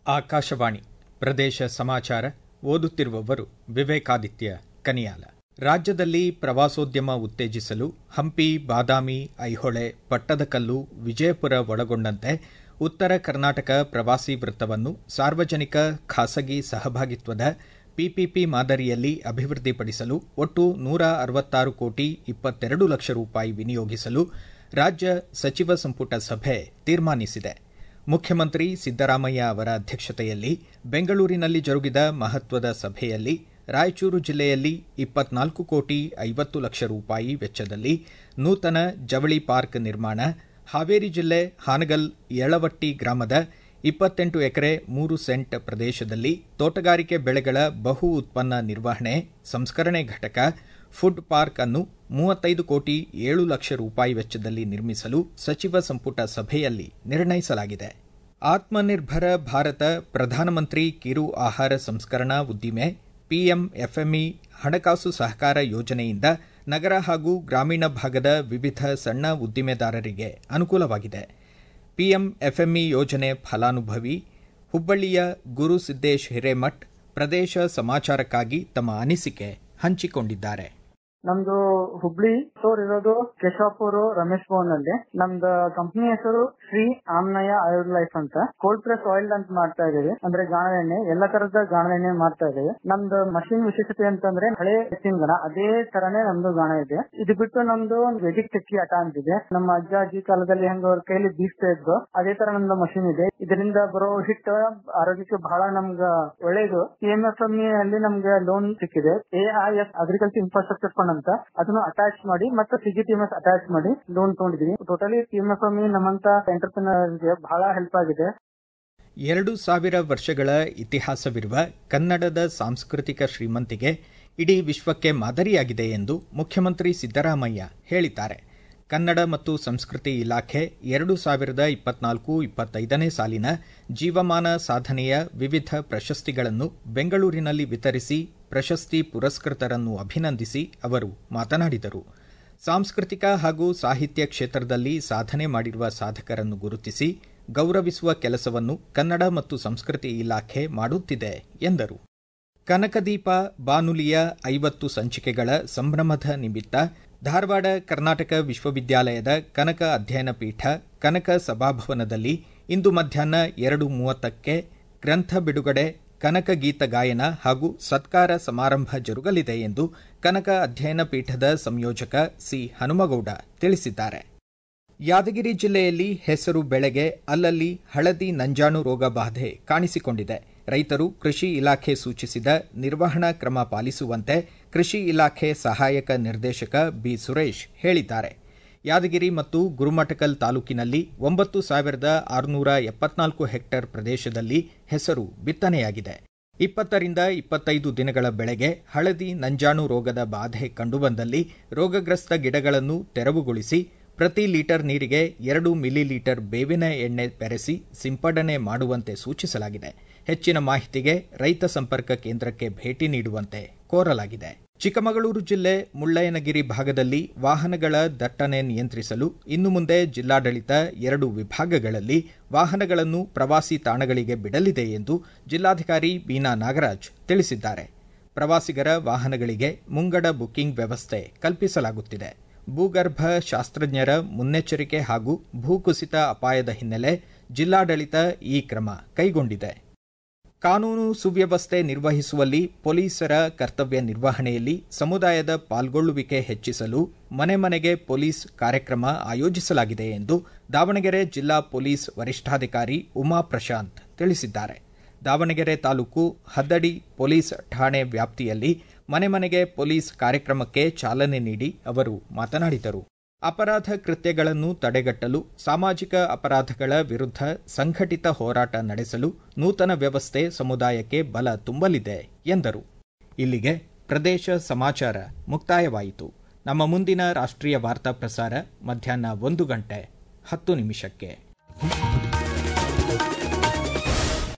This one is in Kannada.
ಆಕಾಶವಾಣಿ ಪ್ರದೇಶ ಸಮಾಚಾರ ಓದುತ್ತಿರುವವರು ವಿವೇಕಾದಿತ್ಯ ಕನಿಯಾಲ ರಾಜ್ಯದಲ್ಲಿ ಪ್ರವಾಸೋದ್ಯಮ ಉತ್ತೇಜಿಸಲು ಹಂಪಿ ಬಾದಾಮಿ ಐಹೊಳೆ ಪಟ್ಟದಕಲ್ಲು ವಿಜಯಪುರ ಒಳಗೊಂಡಂತೆ ಉತ್ತರ ಕರ್ನಾಟಕ ಪ್ರವಾಸಿ ವೃತ್ತವನ್ನು ಸಾರ್ವಜನಿಕ ಖಾಸಗಿ ಸಹಭಾಗಿತ್ವದ ಪಿಪಿಪಿ ಮಾದರಿಯಲ್ಲಿ ಅಭಿವೃದ್ಧಿಪಡಿಸಲು ಒಟ್ಟು ನೂರ ಅರವತ್ತಾರು ಕೋಟಿ ಇಪ್ಪತ್ತೆರಡು ಲಕ್ಷ ರೂಪಾಯಿ ವಿನಿಯೋಗಿಸಲು ರಾಜ್ಯ ಸಚಿವ ಸಂಪುಟ ಸಭೆ ತೀರ್ಮಾನಿಸಿದೆ ಮುಖ್ಯಮಂತ್ರಿ ಸಿದ್ದರಾಮಯ್ಯ ಅವರ ಅಧ್ಯಕ್ಷತೆಯಲ್ಲಿ ಬೆಂಗಳೂರಿನಲ್ಲಿ ಜರುಗಿದ ಮಹತ್ವದ ಸಭೆಯಲ್ಲಿ ರಾಯಚೂರು ಜಿಲ್ಲೆಯಲ್ಲಿ ಇಪ್ಪತ್ನಾಲ್ಕು ಕೋಟಿ ಐವತ್ತು ಲಕ್ಷ ರೂಪಾಯಿ ವೆಚ್ಚದಲ್ಲಿ ನೂತನ ಜವಳಿ ಪಾರ್ಕ್ ನಿರ್ಮಾಣ ಹಾವೇರಿ ಜಿಲ್ಲೆ ಹಾನಗಲ್ ಯಳವಟ್ಟಿ ಗ್ರಾಮದ ಇಪ್ಪತ್ತೆಂಟು ಎಕರೆ ಮೂರು ಸೆಂಟ್ ಪ್ರದೇಶದಲ್ಲಿ ತೋಟಗಾರಿಕೆ ಬೆಳೆಗಳ ಬಹು ಉತ್ಪನ್ನ ನಿರ್ವಹಣೆ ಸಂಸ್ಕರಣೆ ಘಟಕ ಫುಡ್ ಪಾರ್ಕ್ ಅನ್ನು ಮೂವತ್ತೈದು ಕೋಟಿ ಏಳು ಲಕ್ಷ ರೂಪಾಯಿ ವೆಚ್ಚದಲ್ಲಿ ನಿರ್ಮಿಸಲು ಸಚಿವ ಸಂಪುಟ ಸಭೆಯಲ್ಲಿ ನಿರ್ಣಯಿಸಲಾಗಿದೆ ಆತ್ಮನಿರ್ಭರ ಭಾರತ ಪ್ರಧಾನಮಂತ್ರಿ ಕಿರು ಆಹಾರ ಸಂಸ್ಕರಣಾ ಉದ್ದಿಮೆ ಪಿಎಂಎಫ್ಎಂಇ ಹಣಕಾಸು ಸಹಕಾರ ಯೋಜನೆಯಿಂದ ನಗರ ಹಾಗೂ ಗ್ರಾಮೀಣ ಭಾಗದ ವಿವಿಧ ಸಣ್ಣ ಉದ್ದಿಮೆದಾರರಿಗೆ ಅನುಕೂಲವಾಗಿದೆ ಪಿಎಂಎಫ್ಎಂಇ ಯೋಜನೆ ಫಲಾನುಭವಿ ಹುಬ್ಬಳ್ಳಿಯ ಗುರುಸಿದ್ದೇಶ್ ಹಿರೇಮಠ್ ಪ್ರದೇಶ ಸಮಾಚಾರಕ್ಕಾಗಿ ತಮ್ಮ ಅನಿಸಿಕೆ ಹಂಚಿಕೊಂಡಿದ್ದಾರೆ ನಮ್ದು ಹುಬ್ಳಿ ಸ್ಟೋರ್ ಇರೋದು ಕೇಶವಾಪುರ ರಮೇಶ್ ಭವನ್ ಅಲ್ಲಿ ನಮ್ದು ಕಂಪನಿ ಹೆಸರು ಶ್ರೀ ಆಮ್ನಯ ಆಯುರ್ ಲೈಫ್ ಅಂತ ಕೋಲ್ಡ್ ಪ್ರೆಸ್ ಆಯಿಲ್ ಅಂತ ಮಾಡ್ತಾ ಇದೀವಿ ಅಂದ್ರೆ ಗಾಣದ ಎಣ್ಣೆ ಎಲ್ಲ ತರದ ಗಾಣದ ಎಣ್ಣೆ ಮಾಡ್ತಾ ಇದೀವಿ ನಮ್ದು ಮಷಿನ್ ವಿಶೇಷತೆ ಅಂತಂದ್ರೆ ಹಳೆ ಎತ್ತಿನ ಗಣ ಅದೇ ತರನೇ ನಮ್ದು ಗಾಣ ಇದೆ ಇದು ಬಿಟ್ಟು ನಮ್ದು ಒಂದು ವೆಜಿಕ್ ಚಕ್ಕಿ ಆಟ ಅಂತಿದೆ ನಮ್ಮ ಅಜ್ಜ ಅಜ್ಜಿ ಕಾಲದಲ್ಲಿ ಹೆಂಗ ಅವ್ರ ಕೈಲಿ ಬೀಸ್ತಾ ಇದ್ರು ಅದೇ ತರ ನಮ್ದು ಮಷಿನ್ ಇದೆ ಇದರಿಂದ ಬರೋ ಹಿಟ್ ಆರೋಗ್ಯಕ್ಕೆ ಬಹಳ ನಮ್ಗ ಒಳ್ಳೇದು ಪಿ ಎಂ ಎಫ್ ಎಂ ಅಲ್ಲಿ ನಮ್ಗೆ ಲೋನ್ ಸಿಕ್ಕಿದೆ A I S agriculture infrastructure fund ಅಂತ ಅದನ್ನು ಅಟ್ಯಾಚ್ ಮಾಡಿ ಮತ್ತೆ ಸಿಜಿಟಿಎಂಎಸ್ ಅಟ್ಯಾಚ್ ಮಾಡಿ ಲೋನ್ ತಗೊಂಡಿದೀವಿ totally P M F M ನಮ್ಮಂತ ಎಂಟರ್ಪ್ರಿನರ್ಗೆ ಬಹಳ ಹೆಲ್ಪ್ ಆಗಿದೆ ಎರಡು ಸಾವಿರ ವರ್ಷಗಳ ಇತಿಹಾಸವಿರುವ ಕನ್ನಡದ ಸಾಂಸ್ಕೃತಿಕ ಶ್ರೀಮಂತಿಗೆ ಇಡೀ ವಿಶ್ವಕ್ಕೆ ಮಾದರಿಯಾಗಿದೆ ಎಂದು ಮುಖ್ಯಮಂತ್ರಿ ಸಿದ್ದರಾಮಯ್ಯ ಹೇಳಿದ್ದಾರೆ ಕನ್ನಡ ಮತ್ತು ಸಂಸ್ಕೃತಿ ಇಲಾಖೆ ಎರಡು ಸಾವಿರದ ಇಪ್ಪತ್ನಾಲ್ಕು ಇಪ್ಪತ್ತೈದನೇ ಸಾಲಿನ ಜೀವಮಾನ ಸಾಧನೆಯ ವಿವಿಧ ಪ್ರಶಸ್ತಿಗಳನ್ನು ಬೆಂಗಳೂರಿನಲ್ಲಿ ವಿತರಿಸಿ ಪ್ರಶಸ್ತಿ ಪುರಸ್ಕೃತರನ್ನು ಅಭಿನಂದಿಸಿ ಅವರು ಮಾತನಾಡಿದರು ಸಾಂಸ್ಕೃತಿಕ ಹಾಗೂ ಸಾಹಿತ್ಯ ಕ್ಷೇತ್ರದಲ್ಲಿ ಸಾಧನೆ ಮಾಡಿರುವ ಸಾಧಕರನ್ನು ಗುರುತಿಸಿ ಗೌರವಿಸುವ ಕೆಲಸವನ್ನು ಕನ್ನಡ ಮತ್ತು ಸಂಸ್ಕೃತಿ ಇಲಾಖೆ ಮಾಡುತ್ತಿದೆ ಎಂದರು ಕನಕದೀಪ ಬಾನುಲಿಯ ಐವತ್ತು ಸಂಚಿಕೆಗಳ ಸಂಭ್ರಮದ ನಿಮಿತ್ತ ಧಾರವಾಡ ಕರ್ನಾಟಕ ವಿಶ್ವವಿದ್ಯಾಲಯದ ಕನಕ ಅಧ್ಯಯನ ಪೀಠ ಕನಕ ಸಭಾಭವನದಲ್ಲಿ ಇಂದು ಮಧ್ಯಾಹ್ನ ಎರಡು ಮೂವತ್ತಕ್ಕೆ ಗ್ರಂಥ ಬಿಡುಗಡೆ ಕನಕ ಗೀತ ಗಾಯನ ಹಾಗೂ ಸತ್ಕಾರ ಸಮಾರಂಭ ಜರುಗಲಿದೆ ಎಂದು ಕನಕ ಅಧ್ಯಯನ ಪೀಠದ ಸಂಯೋಜಕ ಸಿ ಹನುಮಗೌಡ ತಿಳಿಸಿದ್ದಾರೆ ಯಾದಗಿರಿ ಜಿಲ್ಲೆಯಲ್ಲಿ ಹೆಸರು ಬೆಳೆಗೆ ಅಲ್ಲಲ್ಲಿ ಹಳದಿ ನಂಜಾಣು ರೋಗ ಬಾಧೆ ಕಾಣಿಸಿಕೊಂಡಿದೆ ರೈತರು ಕೃಷಿ ಇಲಾಖೆ ಸೂಚಿಸಿದ ನಿರ್ವಹಣಾ ಕ್ರಮ ಪಾಲಿಸುವಂತೆ ಕೃಷಿ ಇಲಾಖೆ ಸಹಾಯಕ ನಿರ್ದೇಶಕ ಬಿ ಸುರೇಶ್ ಹೇಳಿದ್ದಾರೆ ಯಾದಗಿರಿ ಮತ್ತು ಗುರುಮಠಕಲ್ ತಾಲೂಕಿನಲ್ಲಿ ಒಂಬತ್ತು ಸಾವಿರದ ಆರುನೂರ ಎಪ್ಪತ್ನಾಲ್ಕು ಹೆಕ್ಟೇರ್ ಪ್ರದೇಶದಲ್ಲಿ ಹೆಸರು ಬಿತ್ತನೆಯಾಗಿದೆ ಇಪ್ಪತ್ತರಿಂದ ಇಪ್ಪತ್ತೈದು ದಿನಗಳ ಬೆಳೆಗೆ ಹಳದಿ ನಂಜಾಣು ರೋಗದ ಬಾಧೆ ಕಂಡುಬಂದಲ್ಲಿ ರೋಗಗ್ರಸ್ತ ಗಿಡಗಳನ್ನು ತೆರವುಗೊಳಿಸಿ ಪ್ರತಿ ಲೀಟರ್ ನೀರಿಗೆ ಎರಡು ಮಿಲಿ ಲೀಟರ್ ಬೇವಿನ ಎಣ್ಣೆ ಬೆರೆಸಿ ಸಿಂಪಡಣೆ ಮಾಡುವಂತೆ ಸೂಚಿಸಲಾಗಿದೆ ಹೆಚ್ಚಿನ ಮಾಹಿತಿಗೆ ರೈತ ಸಂಪರ್ಕ ಕೇಂದ್ರಕ್ಕೆ ಭೇಟಿ ನೀಡುವಂತೆ ಕೋರಲಾಗಿದೆ ಚಿಕ್ಕಮಗಳೂರು ಜಿಲ್ಲೆ ಮುಳ್ಳಯ್ಯನಗಿರಿ ಭಾಗದಲ್ಲಿ ವಾಹನಗಳ ದಟ್ಟಣೆ ನಿಯಂತ್ರಿಸಲು ಇನ್ನು ಮುಂದೆ ಜಿಲ್ಲಾಡಳಿತ ಎರಡು ವಿಭಾಗಗಳಲ್ಲಿ ವಾಹನಗಳನ್ನು ಪ್ರವಾಸಿ ತಾಣಗಳಿಗೆ ಬಿಡಲಿದೆ ಎಂದು ಜಿಲ್ಲಾಧಿಕಾರಿ ಬೀನಾ ನಾಗರಾಜ್ ತಿಳಿಸಿದ್ದಾರೆ ಪ್ರವಾಸಿಗರ ವಾಹನಗಳಿಗೆ ಮುಂಗಡ ಬುಕಿಂಗ್ ವ್ಯವಸ್ಥೆ ಕಲ್ಪಿಸಲಾಗುತ್ತಿದೆ ಭೂಗರ್ಭ ಶಾಸ್ತ್ರಜ್ಞರ ಮುನ್ನೆಚ್ಚರಿಕೆ ಹಾಗೂ ಭೂಕುಸಿತ ಅಪಾಯದ ಹಿನ್ನೆಲೆ ಜಿಲ್ಲಾಡಳಿತ ಈ ಕ್ರಮ ಕೈಗೊಂಡಿದೆ ಕಾನೂನು ಸುವ್ಯವಸ್ಥೆ ನಿರ್ವಹಿಸುವಲ್ಲಿ ಪೊಲೀಸರ ಕರ್ತವ್ಯ ನಿರ್ವಹಣೆಯಲ್ಲಿ ಸಮುದಾಯದ ಪಾಲ್ಗೊಳ್ಳುವಿಕೆ ಹೆಚ್ಚಿಸಲು ಮನೆ ಮನೆಗೆ ಪೊಲೀಸ್ ಕಾರ್ಯಕ್ರಮ ಆಯೋಜಿಸಲಾಗಿದೆ ಎಂದು ದಾವಣಗೆರೆ ಜಿಲ್ಲಾ ಪೊಲೀಸ್ ವರಿಷ್ಠಾಧಿಕಾರಿ ಉಮಾ ಪ್ರಶಾಂತ್ ತಿಳಿಸಿದ್ದಾರೆ ದಾವಣಗೆರೆ ತಾಲೂಕು ಹದ್ದಡಿ ಪೊಲೀಸ್ ಠಾಣೆ ವ್ಯಾಪ್ತಿಯಲ್ಲಿ ಮನೆ ಮನೆಗೆ ಪೊಲೀಸ್ ಕಾರ್ಯಕ್ರಮಕ್ಕೆ ಚಾಲನೆ ನೀಡಿ ಅವರು ಮಾತನಾಡಿದರು ಅಪರಾಧ ಕೃತ್ಯಗಳನ್ನು ತಡೆಗಟ್ಟಲು ಸಾಮಾಜಿಕ ಅಪರಾಧಗಳ ವಿರುದ್ಧ ಸಂಘಟಿತ ಹೋರಾಟ ನಡೆಸಲು ನೂತನ ವ್ಯವಸ್ಥೆ ಸಮುದಾಯಕ್ಕೆ ಬಲ ತುಂಬಲಿದೆ ಎಂದರು ಇಲ್ಲಿಗೆ ಪ್ರದೇಶ ಸಮಾಚಾರ ಮುಕ್ತಾಯವಾಯಿತು ನಮ್ಮ ಮುಂದಿನ ರಾಷ್ಟ್ರೀಯ ವಾರ್ತಾ ಪ್ರಸಾರ ಮಧ್ಯಾಹ್ನ ಒಂದು ಗಂಟೆ ಹತ್ತು ನಿಮಿಷಕ್ಕೆ